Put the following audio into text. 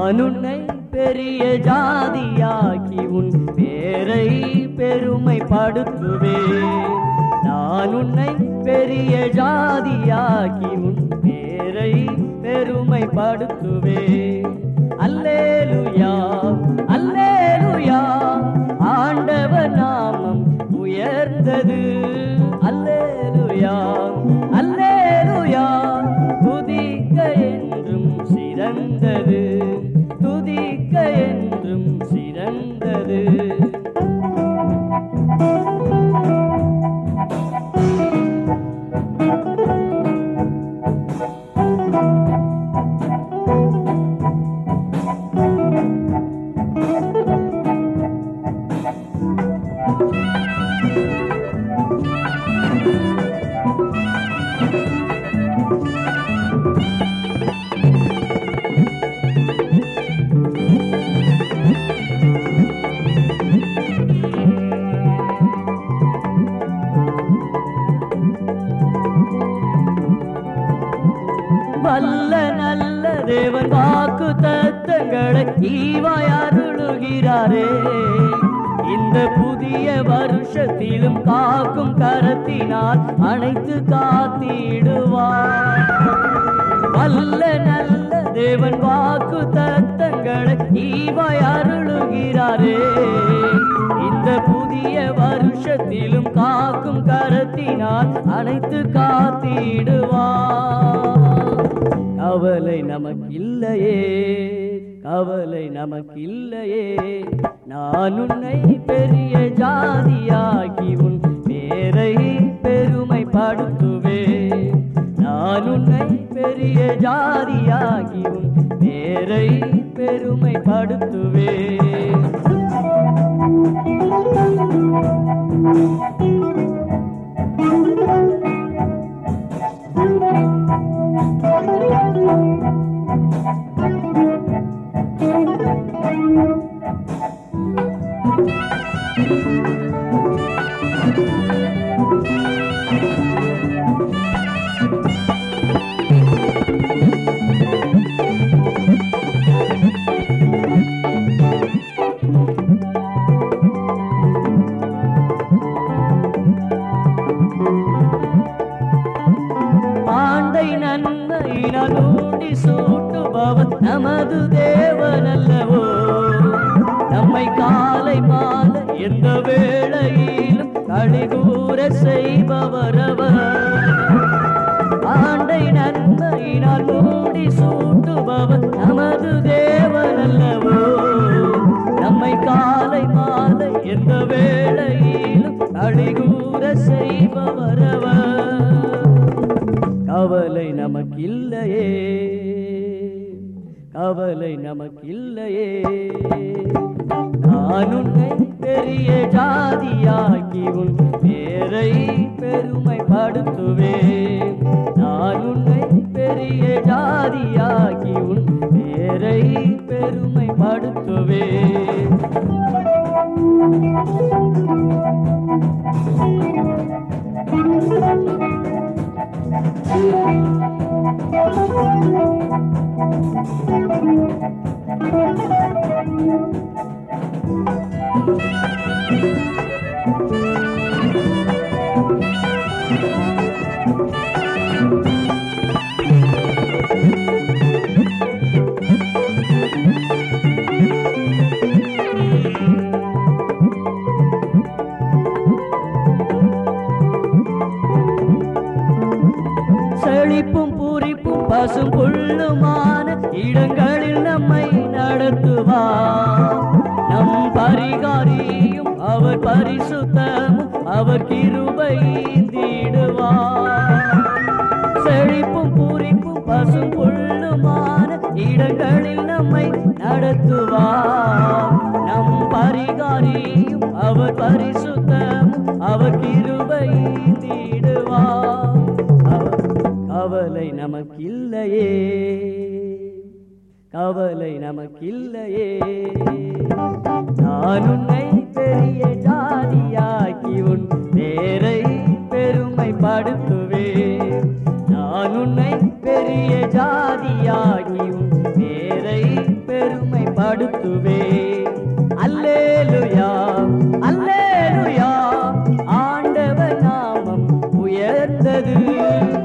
நான் உன்னை பெரிய ஜாதியாக்கி உன் பேரை பெருமைப்படுத்துவேன் நான் உன்னை பெரிய ஜாதியாக்கி உன் பேரை பெருமைப்படுத்துவேன் அல்லேலுயா அல்லேலுயா ஆண்டவர் நாமம் உயர்ந்தது அல்லேலுயா அல்லேலுயா துதிக்க என்றும் சிறந்தது துதிக்க என்றும் சிறந்தது வல்ல நல்ல தேவன் வாக்கு தத்தங்களை ஈவாய் அருளுகிறாரே இந்த புதிய வருஷத்திலும் காக்கும் கரத்தினால் அனைத்து காத்திடுவார் வல்ல நல்ல தேவன் வாக்கு தத்தங்களை ஈவாய் அருளுகிறாரே இந்த புதிய வருஷத்திலும் காக்கும் கரத்தினால் அனைத்து காத்திடுவார் கவலை நமக்கில்லையே கவலை நமக்கில்லையே நான் உன்னை பெரிய ஜாதியாகி உன் பேரை பெருமைப்படுத்துவேன் நான் உன்னை பெரிய ஜாதியாகி உன் பேரை பெருமைப்படுத்துவேன் பாண்டை நன்மையினால் ஊண்டி சூட்டுபவன் நமது தேவனல்லவோ நம்மை காலை மாலை எந்த வேளையிலும் கழிகூற செய்பவர் அவர் ஆண்டை நன்மையினால் மூடி சூட்டுபவர் நமது தேவனல்லவோ நம்மை காலை மாலை எந்த வேளையிலும் கழிகூற செய்பவர் அவர் கவலை நமக்கில்லையே கவலை நமக்கில்லையே நான் உன்னை பெரிய ஜாதியாக்கி உன் பேரை பெருமைப்படுத்துவேன் நான் உன்னை பெரிய ஜாதியாக்கி உன் பேரை பெருமைப்படுத்துவேன் செழிப்பும் பூரிப்பும் பசும் புல்லுமான இடங்களில் நம்மை நடத்துவார் நம் பரிகாரியும் அவர் பரிசுத்தமும் அவர் கிருபை தீடுவார் செழிப்பும் பூரிப்பும் பசும் புல்லுமான இடங்களில் நம்மை நடத்துவார் நம் பரிகாரியும் அவர் பரிசுத்தமும் அவர் கிருபை தீடுவார் அவர் கவலை நமக்கில்லையே கவலை நமக்கில்லையே நான் உன்னை பெரிய ஜாதியாக்கி உன் பேரை பெருமைப்படுத்துவேன் நான் உன்னை பெரிய ஜாதியாகி உன் பேரை பெருமை சேர்ந்தது